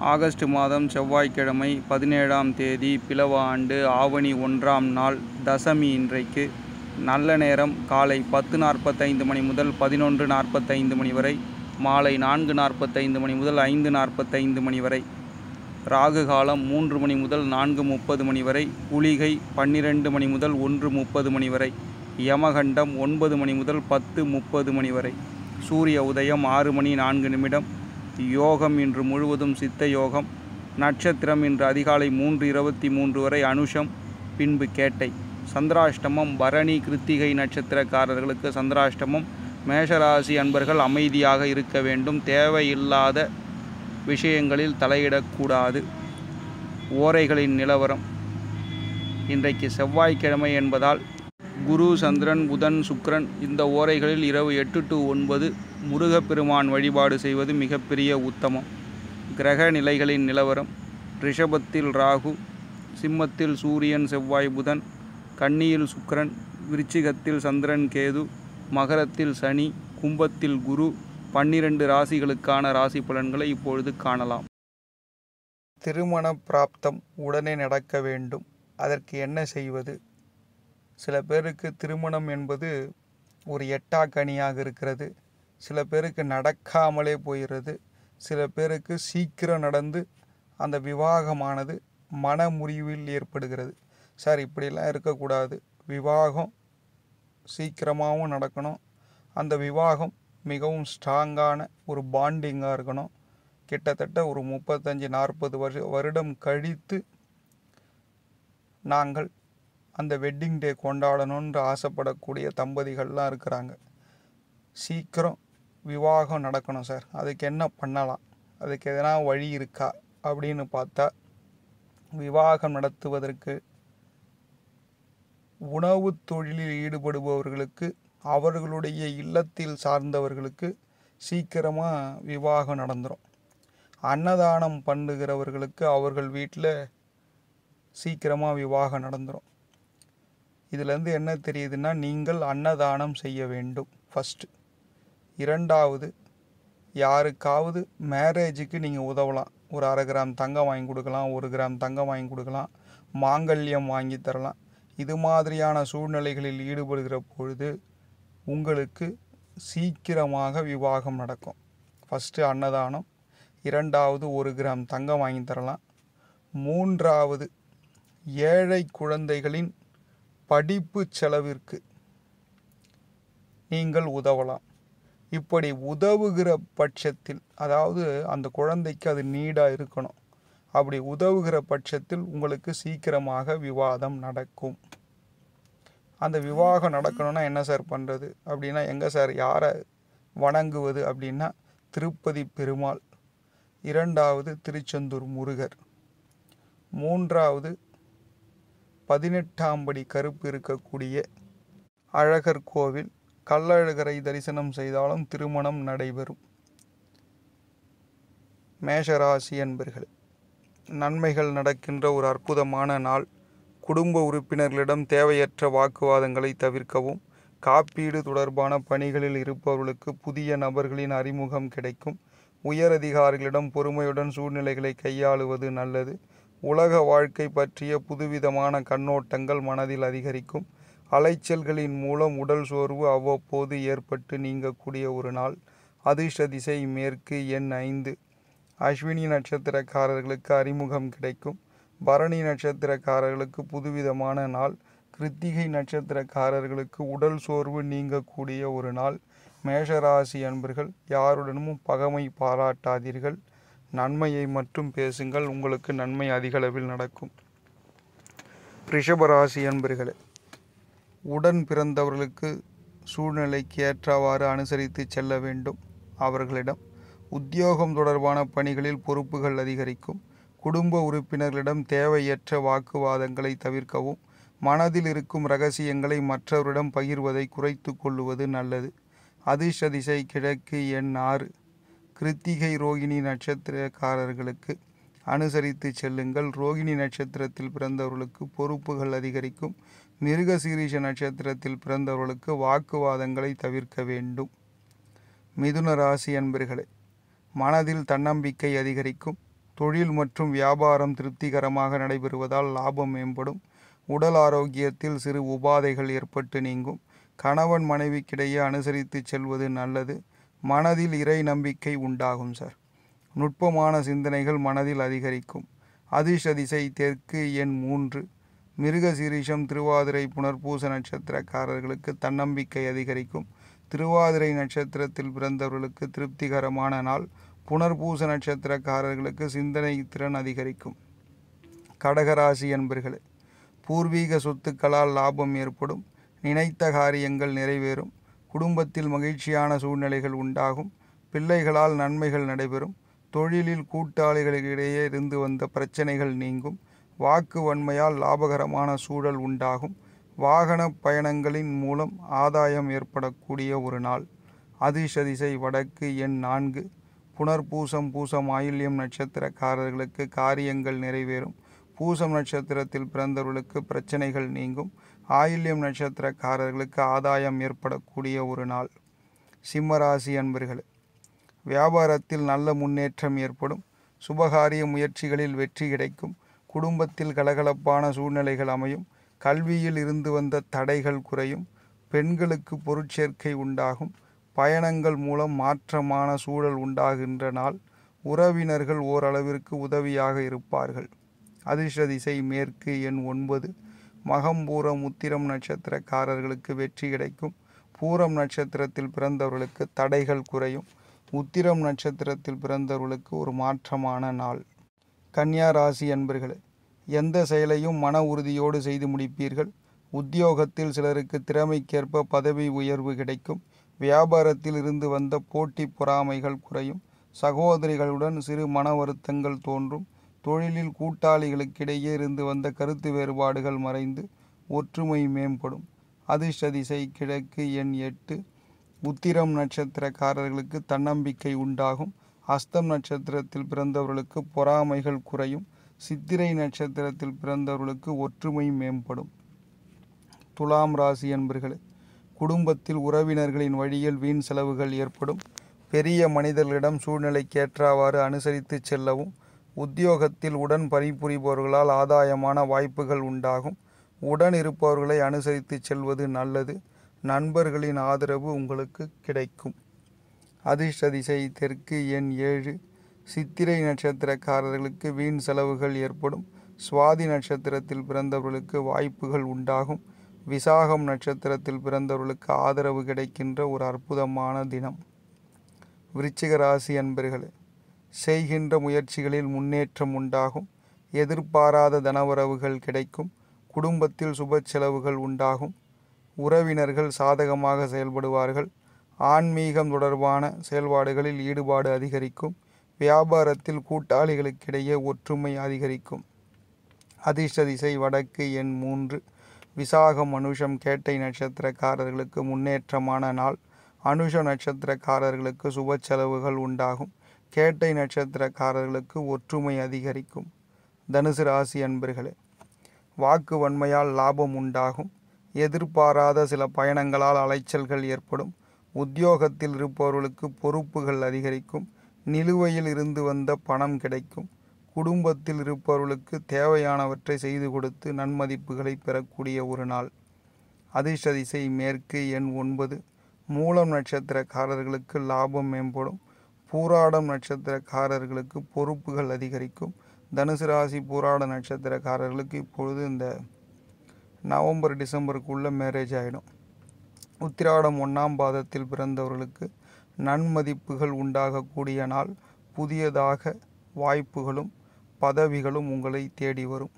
August மாதம் செவ்வாய்க்கிழமை பதினேழாம் தேதி பிலவ ஆண்டு ஆவணி ஒன்றாம் நாள் தசமி இன்றைக்கு நல்ல நேரம் காலை பத்து நாற்பத்தைந்து மணி முதல் பதினொன்று நாற்பத்தைந்து மணி வரை மாலை நான்கு நாற்பத்தைந்து மணி முதல் ஐந்து நாற்பத்தைந்து மணி வரை ராகு காலம் மூன்று மணி முதல் நான்கு முப்பது மணி வரை குளிகை பன்னிரெண்டு மணி முதல் ஒன்று முப்பது மணி வரை யமகண்டம் ஒன்பது மணி முதல் பத்து முப்பது மணி வரை சூரிய உதயம் ஆறு மணி நான்கு நிமிடம் யோகம் இன்று முழுவதும் சித்த யோகம் நட்சத்திரம் இன்று அதிகாலை மூன்று இருபத்தி மூன்று வரை அனுஷம் பின்பு கேட்டை சந்திராஷ்டமம் பரணி கிருத்திகை நட்சத்திரக்காரர்களுக்கு சந்திராஷ்டமம் மேஷராசி அன்பர்கள் அமைதியாக இருக்க வேண்டும் தேவையில்லாத விஷயங்களில் தலையிடக்கூடாது ஓரைகளின் நிலவரம் இன்றைக்கு செவ்வாய்க்கிழமை என்பதால் குரு சந்திரன் புதன் சுக்கிரன் இந்த ஓரைகளில் இரவு எட்டு டு ஒன்பது முருகப்பெருமான் வழிபாடு செய்வது மிகப்பெரிய உத்தமம் கிரக நிலைகளின் நிலவரம் ரிஷபத்தில் ராகு சிம்மத்தில் சூரியன் செவ்வாய் புதன் கன்னியில் சுக்கிரன் விருச்சிகத்தில் சந்திரன் கேது மகரத்தில் சனி கும்பத்தில் குரு பன்னிரண்டு ராசிகளுக்கான ராசி பலன்களை இப்பொழுது காணலாம் திருமண பிராப்தம் உடனே நடக்க வேண்டும் அதற்கு என்ன செய்வது சில பேருக்கு திருமணம் என்பது ஒரு எட்டா கனியாக இருக்கிறது சில பேருக்கு நடக்காமலே போயிடுறது சில பேருக்கு சீக்கிரம் நடந்து அந்த விவாகமானது மன முறிவில் ஏற்படுகிறது சார் இப்படிலாம் இருக்கக்கூடாது விவாகம் சீக்கிரமாகவும் நடக்கணும் அந்த விவாகம் மிகவும் ஸ்ட்ராங்கான ஒரு பாண்டிங்காக இருக்கணும் கிட்டத்தட்ட ஒரு முப்பத்தஞ்சு நாற்பது வருஷ வருடம் கழித்து நாங்கள் அந்த வெட்டிங் டே கொண்டாடணுன்ற ஆசைப்படக்கூடிய தம்பதிகள்லாம் இருக்கிறாங்க சீக்கிரம் விவாகம் நடக்கணும் சார் அதுக்கு என்ன பண்ணலாம் அதுக்கு எதனா வழி இருக்கா அப்படின்னு பார்த்தா விவாகம் நடத்துவதற்கு உணவு தொழிலில் ஈடுபடுபவர்களுக்கு அவர்களுடைய இல்லத்தில் சார்ந்தவர்களுக்கு சீக்கிரமாக விவாகம் நடந்துடும் அன்னதானம் பண்ணுகிறவர்களுக்கு அவர்கள் வீட்டில் சீக்கிரமாக விவாகம் நடந்துடும் இதுலேருந்து என்ன தெரியுதுன்னா நீங்கள் அன்னதானம் செய்ய வேண்டும் ஃபஸ்ட்டு இரண்டாவது யாருக்காவது மேரேஜுக்கு நீங்கள் உதவலாம் ஒரு அரை கிராம் தங்கம் வாங்கி கொடுக்கலாம் ஒரு கிராம் தங்கம் வாங்கி கொடுக்கலாம் மாங்கல்யம் வாங்கி தரலாம் இது மாதிரியான சூழ்நிலைகளில் ஈடுபடுகிற பொழுது உங்களுக்கு சீக்கிரமாக விவாகம் நடக்கும் ஃபஸ்ட்டு அன்னதானம் இரண்டாவது ஒரு கிராம் தங்கம் வாங்கி தரலாம் மூன்றாவது ஏழை குழந்தைகளின் படிப்பு செலவிற்கு நீங்கள் உதவலாம் இப்படி உதவுகிற பட்சத்தில் அதாவது அந்த குழந்தைக்கு அது நீடாக இருக்கணும் அப்படி உதவுகிற பட்சத்தில் உங்களுக்கு சீக்கிரமாக விவாதம் நடக்கும் அந்த விவாகம் நடக்கணும்னா என்ன சார் பண்ணுறது அப்படின்னா எங்கே சார் யாரை வணங்குவது அப்படின்னா திருப்பதி பெருமாள் இரண்டாவது திருச்செந்தூர் முருகர் மூன்றாவது பதினெட்டாம் படி கருப்பு இருக்கக்கூடிய அழகர் கோவில் கள்ளழகரை தரிசனம் செய்தாலும் திருமணம் நடைபெறும் மேஷராசி என்பர்கள் நன்மைகள் நடக்கின்ற ஒரு அற்புதமான நாள் குடும்ப உறுப்பினர்களிடம் தேவையற்ற வாக்குவாதங்களை தவிர்க்கவும் காப்பீடு தொடர்பான பணிகளில் இருப்பவர்களுக்கு புதிய நபர்களின் அறிமுகம் கிடைக்கும் உயரதிகாரிகளிடம் பொறுமையுடன் சூழ்நிலைகளை கையாளுவது நல்லது உலக வாழ்க்கை பற்றிய புதுவிதமான கண்ணோட்டங்கள் மனதில் அதிகரிக்கும் அலைச்சல்களின் மூலம் உடல் சோர்வு அவ்வப்போது ஏற்பட்டு நீங்கக்கூடிய ஒரு நாள் அதிர்ஷ்ட திசை மேற்கு எண் ஐந்து அஸ்வினி நட்சத்திரக்காரர்களுக்கு அறிமுகம் கிடைக்கும் பரணி நட்சத்திரக்காரர்களுக்கு புதுவிதமான நாள் கிருத்திகை நட்சத்திரக்காரர்களுக்கு உடல் சோர்வு நீங்கக்கூடிய ஒரு நாள் மேஷராசி அன்பர்கள் யாருடனும் பகமை பாராட்டாதீர்கள் நன்மையை மட்டும் பேசுங்கள் உங்களுக்கு நன்மை அதிகளவில் நடக்கும் ரிஷபராசி அன்பர்களே உடன் பிறந்தவர்களுக்கு சூழ்நிலைக்கு ஏற்றவாறு அனுசரித்து செல்ல வேண்டும் அவர்களிடம் உத்தியோகம் தொடர்பான பணிகளில் பொறுப்புகள் அதிகரிக்கும் குடும்ப உறுப்பினர்களிடம் தேவையற்ற வாக்குவாதங்களை தவிர்க்கவும் மனதில் இருக்கும் ரகசியங்களை மற்றவரிடம் பகிர்வதை குறைத்து கொள்ளுவது நல்லது அதிர்ஷ்ட திசை கிழக்கு எண் ஆறு கிருத்திகை ரோகிணி நட்சத்திரக்காரர்களுக்கு அனுசரித்து செல்லுங்கள் ரோகிணி நட்சத்திரத்தில் பிறந்தவர்களுக்கு பொறுப்புகள் அதிகரிக்கும் மிருகசீரிஷ நட்சத்திரத்தில் பிறந்தவர்களுக்கு வாக்குவாதங்களை தவிர்க்க வேண்டும் மிதுன ராசி அன்பர்களே மனதில் தன்னம்பிக்கை அதிகரிக்கும் தொழில் மற்றும் வியாபாரம் திருப்திகரமாக நடைபெறுவதால் லாபம் மேம்படும் உடல் ஆரோக்கியத்தில் சிறு உபாதைகள் ஏற்பட்டு நீங்கும் கணவன் மனைவிக்கிடையே அனுசரித்து செல்வது நல்லது மனதில் இறை நம்பிக்கை உண்டாகும் சார் நுட்பமான சிந்தனைகள் மனதில் அதிகரிக்கும் அதிர்ஷ்ட திசை தெற்கு எண் மூன்று மிருகசீரிஷம் திருவாதிரை புனர்பூச நட்சத்திரக்காரர்களுக்கு தன்னம்பிக்கை அதிகரிக்கும் திருவாதிரை நட்சத்திரத்தில் பிறந்தவர்களுக்கு திருப்திகரமான நாள் புனர்பூச நட்சத்திரக்காரர்களுக்கு சிந்தனை திறன் அதிகரிக்கும் கடகராசி என்பர்களே பூர்வீக சொத்துக்களால் லாபம் ஏற்படும் நினைத்த காரியங்கள் நிறைவேறும் குடும்பத்தில் மகிழ்ச்சியான சூழ்நிலைகள் உண்டாகும் பிள்ளைகளால் நன்மைகள் நடைபெறும் தொழிலில் கூட்டாளிகளிடையே இருந்து வந்த பிரச்சனைகள் நீங்கும் வாக்கு வன்மையால் லாபகரமான சூழல் உண்டாகும் வாகன பயணங்களின் மூலம் ஆதாயம் ஏற்படக்கூடிய ஒரு நாள் அதிர்ஷ்ட திசை வடக்கு எண் நான்கு புனர்பூசம் பூசம் ஆயில்யம் நட்சத்திரக்காரர்களுக்கு காரியங்கள் நிறைவேறும் பூசம் நட்சத்திரத்தில் பிறந்தவர்களுக்கு பிரச்சனைகள் நீங்கும் ஆயில்யம் நட்சத்திரக்காரர்களுக்கு ஆதாயம் ஏற்படக்கூடிய ஒரு நாள் சிம்மராசி அன்பர்களே வியாபாரத்தில் நல்ல முன்னேற்றம் ஏற்படும் சுபகாரிய முயற்சிகளில் வெற்றி கிடைக்கும் குடும்பத்தில் கலகலப்பான சூழ்நிலைகள் அமையும் கல்வியில் இருந்து வந்த தடைகள் குறையும் பெண்களுக்கு பொருட்சேர்க்கை உண்டாகும் பயணங்கள் மூலம் மாற்றமான சூழல் உண்டாகின்ற நாள் உறவினர்கள் ஓரளவிற்கு உதவியாக இருப்பார்கள் அதிர்ஷ்ட திசை மேற்கு எண் ஒன்பது மகம்பூரம் உத்திரம் நட்சத்திரக்காரர்களுக்கு வெற்றி கிடைக்கும் பூரம் நட்சத்திரத்தில் பிறந்தவர்களுக்கு தடைகள் குறையும் உத்திரம் நட்சத்திரத்தில் பிறந்தவர்களுக்கு ஒரு மாற்றமான நாள் கன்னியா ராசி அன்பர்களே எந்த செயலையும் மன உறுதியோடு செய்து முடிப்பீர்கள் உத்தியோகத்தில் சிலருக்கு திறமைக்கேற்ப பதவி உயர்வு கிடைக்கும் வியாபாரத்தில் இருந்து வந்த போட்டி பொறாமைகள் குறையும் சகோதரிகளுடன் சிறு மன வருத்தங்கள் தோன்றும் தொழிலில் கூட்டாளிகளுக்கிடையே இருந்து வந்த கருத்து வேறுபாடுகள் மறைந்து ஒற்றுமை மேம்படும் அதிர்ஷ்ட திசை கிழக்கு எண் எட்டு உத்திரம் நட்சத்திரக்காரர்களுக்கு தன்னம்பிக்கை உண்டாகும் அஸ்தம் நட்சத்திரத்தில் பிறந்தவர்களுக்கு பொறாமைகள் குறையும் சித்திரை நட்சத்திரத்தில் பிறந்தவர்களுக்கு ஒற்றுமை மேம்படும் துலாம் ராசி என்பர்களே குடும்பத்தில் உறவினர்களின் வழியில் வீண் செலவுகள் ஏற்படும் பெரிய மனிதர்களிடம் சூழ்நிலைக்கேற்றவாறு அனுசரித்து செல்லவும் உத்தியோகத்தில் உடன் பணிபுரிபவர்களால் ஆதாயமான வாய்ப்புகள் உண்டாகும் உடன் இருப்பவர்களை அனுசரித்து செல்வது நல்லது நண்பர்களின் ஆதரவு உங்களுக்கு கிடைக்கும் அதிர்ஷ்ட திசை தெற்கு எண் ஏழு சித்திரை நட்சத்திரக்காரர்களுக்கு வீண் செலவுகள் ஏற்படும் சுவாதி நட்சத்திரத்தில் பிறந்தவர்களுக்கு வாய்ப்புகள் உண்டாகும் விசாகம் நட்சத்திரத்தில் பிறந்தவர்களுக்கு ஆதரவு கிடைக்கின்ற ஒரு அற்புதமான தினம் விருச்சிக ராசி அன்பர்களே செய்கின்ற முயற்சிகளில் முன்னேற்றம் உண்டாகும் எதிர்பாராத தனவரவுகள் கிடைக்கும் குடும்பத்தில் சுப செலவுகள் உண்டாகும் உறவினர்கள் சாதகமாக செயல்படுவார்கள் ஆன்மீகம் தொடர்பான செயல்பாடுகளில் ஈடுபாடு அதிகரிக்கும் வியாபாரத்தில் கூட்டாளிகளுக்கிடையே ஒற்றுமை அதிகரிக்கும் அதிர்ஷ்ட திசை வடக்கு எண் மூன்று விசாகம் அனுஷம் கேட்டை நட்சத்திரக்காரர்களுக்கு முன்னேற்றமான நாள் அனுஷ நட்சத்திரக்காரர்களுக்கு சுப செலவுகள் உண்டாகும் கேட்டை நட்சத்திரக்காரர்களுக்கு ஒற்றுமை அதிகரிக்கும் தனுசு ராசி அன்பர்களே வாக்கு வன்மையால் லாபம் உண்டாகும் எதிர்பாராத சில பயணங்களால் அலைச்சல்கள் ஏற்படும் உத்தியோகத்தில் இருப்பவர்களுக்கு பொறுப்புகள் அதிகரிக்கும் நிலுவையில் இருந்து வந்த பணம் கிடைக்கும் குடும்பத்தில் இருப்பவர்களுக்கு தேவையானவற்றை செய்து கொடுத்து நன்மதிப்புகளை பெறக்கூடிய ஒரு நாள் அதிர்ஷ்ட திசை மேற்கு எண் ஒன்பது மூலம் நட்சத்திரக்காரர்களுக்கு லாபம் மேம்படும் பூராடம் நட்சத்திரக்காரர்களுக்கு பொறுப்புகள் அதிகரிக்கும் தனுசு ராசி பூராட நட்சத்திரக்காரர்களுக்கு இப்பொழுது இந்த நவம்பர் டிசம்பருக்குள்ள மேரேஜ் ஆகிடும் உத்திராடம் ஒன்றாம் பாதத்தில் பிறந்தவர்களுக்கு நன்மதிப்புகள் உண்டாகக்கூடிய நாள் புதியதாக வாய்ப்புகளும் பதவிகளும் உங்களை தேடி வரும்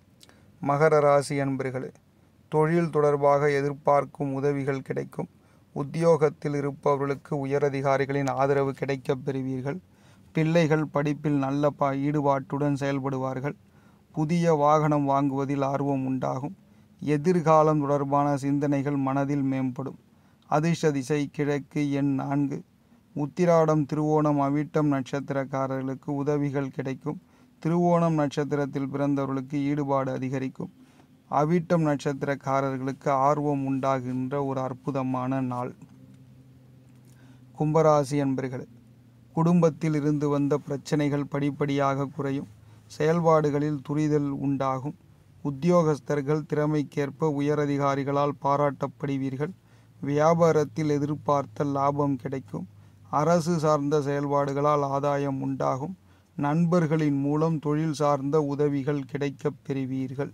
மகர ராசி அன்பர்களே தொழில் தொடர்பாக எதிர்பார்க்கும் உதவிகள் கிடைக்கும் உத்தியோகத்தில் இருப்பவர்களுக்கு உயரதிகாரிகளின் ஆதரவு கிடைக்கப் பெறுவீர்கள் பிள்ளைகள் படிப்பில் நல்ல ப ஈடுபாட்டுடன் செயல்படுவார்கள் புதிய வாகனம் வாங்குவதில் ஆர்வம் உண்டாகும் எதிர்காலம் தொடர்பான சிந்தனைகள் மனதில் மேம்படும் அதிர்ஷ்ட திசை கிழக்கு எண் நான்கு உத்திராடம் திருவோணம் அவிட்டம் நட்சத்திரக்காரர்களுக்கு உதவிகள் கிடைக்கும் திருவோணம் நட்சத்திரத்தில் பிறந்தவர்களுக்கு ஈடுபாடு அதிகரிக்கும் அவிட்டம் நட்சத்திரக்காரர்களுக்கு ஆர்வம் உண்டாகின்ற ஒரு அற்புதமான நாள் கும்பராசி என்பர்களே குடும்பத்தில் இருந்து வந்த பிரச்சனைகள் படிப்படியாக குறையும் செயல்பாடுகளில் துரிதல் உண்டாகும் உத்தியோகஸ்தர்கள் திறமைக்கேற்ப உயரதிகாரிகளால் பாராட்டப்படுவீர்கள் வியாபாரத்தில் எதிர்பார்த்த லாபம் கிடைக்கும் அரசு சார்ந்த செயல்பாடுகளால் ஆதாயம் உண்டாகும் நண்பர்களின் மூலம் தொழில் சார்ந்த உதவிகள் கிடைக்கப் பெறுவீர்கள்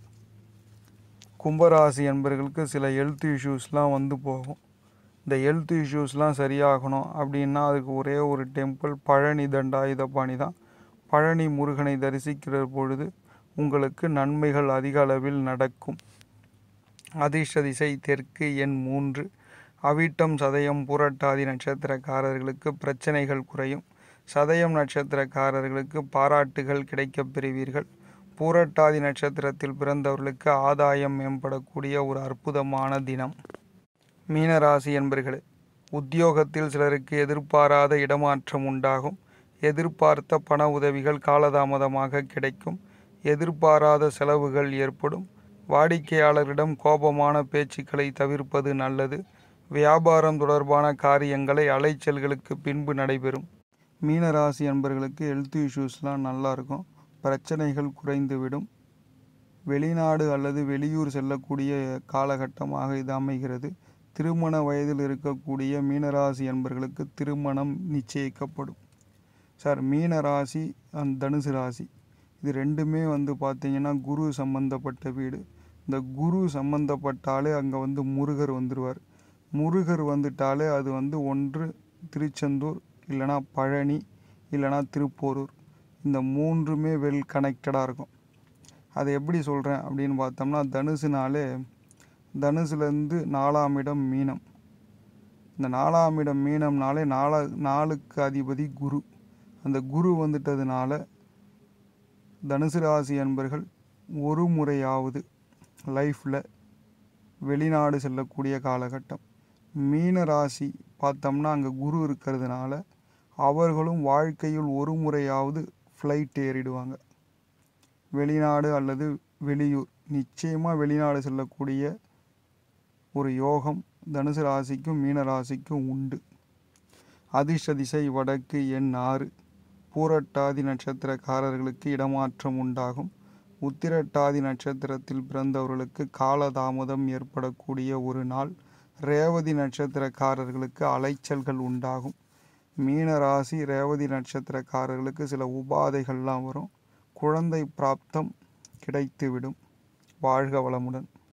கும்பராசி என்பர்களுக்கு சில ஹெல்த் இஷ்யூஸ்லாம் வந்து போகும் இந்த ஹெல்த் இஷ்யூஸ்லாம் சரியாகணும் அப்படின்னா அதுக்கு ஒரே ஒரு டெம்பிள் பழனி தண்டாயுதபாணி தான் பழனி முருகனை தரிசிக்கிற பொழுது உங்களுக்கு நன்மைகள் அதிக அளவில் நடக்கும் அதிர்ஷ்ட திசை தெற்கு எண் மூன்று அவிட்டம் சதயம் பூரட்டாதி நட்சத்திரக்காரர்களுக்கு பிரச்சனைகள் குறையும் சதயம் நட்சத்திரக்காரர்களுக்கு பாராட்டுகள் கிடைக்கப் பெறுவீர்கள் பூரட்டாதி நட்சத்திரத்தில் பிறந்தவர்களுக்கு ஆதாயம் மேம்படக்கூடிய ஒரு அற்புதமான தினம் மீனராசி என்பர்களே உத்தியோகத்தில் சிலருக்கு எதிர்பாராத இடமாற்றம் உண்டாகும் எதிர்பார்த்த பண உதவிகள் காலதாமதமாக கிடைக்கும் எதிர்பாராத செலவுகள் ஏற்படும் வாடிக்கையாளரிடம் கோபமான பேச்சுக்களை தவிர்ப்பது நல்லது வியாபாரம் தொடர்பான காரியங்களை அலைச்சல்களுக்கு பின்பு நடைபெறும் மீனராசி என்பர்களுக்கு ஹெல்த் இஷ்யூஸ்லாம் நல்லா இருக்கும் பிரச்சனைகள் குறைந்துவிடும் வெளிநாடு அல்லது வெளியூர் செல்லக்கூடிய காலகட்டமாக இது அமைகிறது திருமண வயதில் இருக்கக்கூடிய மீனராசி என்பர்களுக்கு திருமணம் நிச்சயிக்கப்படும் சார் மீனராசி அண்ட் தனுசு ராசி இது ரெண்டுமே வந்து பார்த்திங்கன்னா குரு சம்பந்தப்பட்ட வீடு இந்த குரு சம்பந்தப்பட்டாலே அங்கே வந்து முருகர் வந்துடுவார் முருகர் வந்துட்டாலே அது வந்து ஒன்று திருச்செந்தூர் இல்லைனா பழனி இல்லைனா திருப்போரூர் இந்த மூன்றுமே வெல் கனெக்டடாக இருக்கும் அதை எப்படி சொல்கிறேன் அப்படின்னு பார்த்தோம்னா தனுசுனாலே தனுசுலேருந்து நாலாம் இடம் மீனம் இந்த நாலாம் இடம் மீனம்னாலே நாலா நாலுக்கு அதிபதி குரு அந்த குரு வந்துட்டதுனால தனுசு ராசி என்பர்கள் ஒரு முறையாவது லைஃப்பில் வெளிநாடு செல்லக்கூடிய காலகட்டம் மீன ராசி பார்த்தோம்னா அங்கே குரு இருக்கிறதுனால அவர்களும் வாழ்க்கையில் ஒரு முறையாவது ஃப்ளைட் ஏறிடுவாங்க வெளிநாடு அல்லது வெளியூர் நிச்சயமாக வெளிநாடு செல்லக்கூடிய ஒரு யோகம் தனுசு ராசிக்கும் மீன ராசிக்கும் உண்டு அதிர்ஷ்ட திசை வடக்கு எண் ஆறு பூரட்டாதி நட்சத்திரக்காரர்களுக்கு இடமாற்றம் உண்டாகும் உத்திரட்டாதி நட்சத்திரத்தில் பிறந்தவர்களுக்கு காலதாமதம் ஏற்படக்கூடிய ஒரு நாள் ரேவதி நட்சத்திரக்காரர்களுக்கு அலைச்சல்கள் உண்டாகும் மீன ராசி ரேவதி நட்சத்திரக்காரர்களுக்கு சில உபாதைகள்லாம் வரும் குழந்தை பிராப்தம் கிடைத்துவிடும் வாழ்க வளமுடன்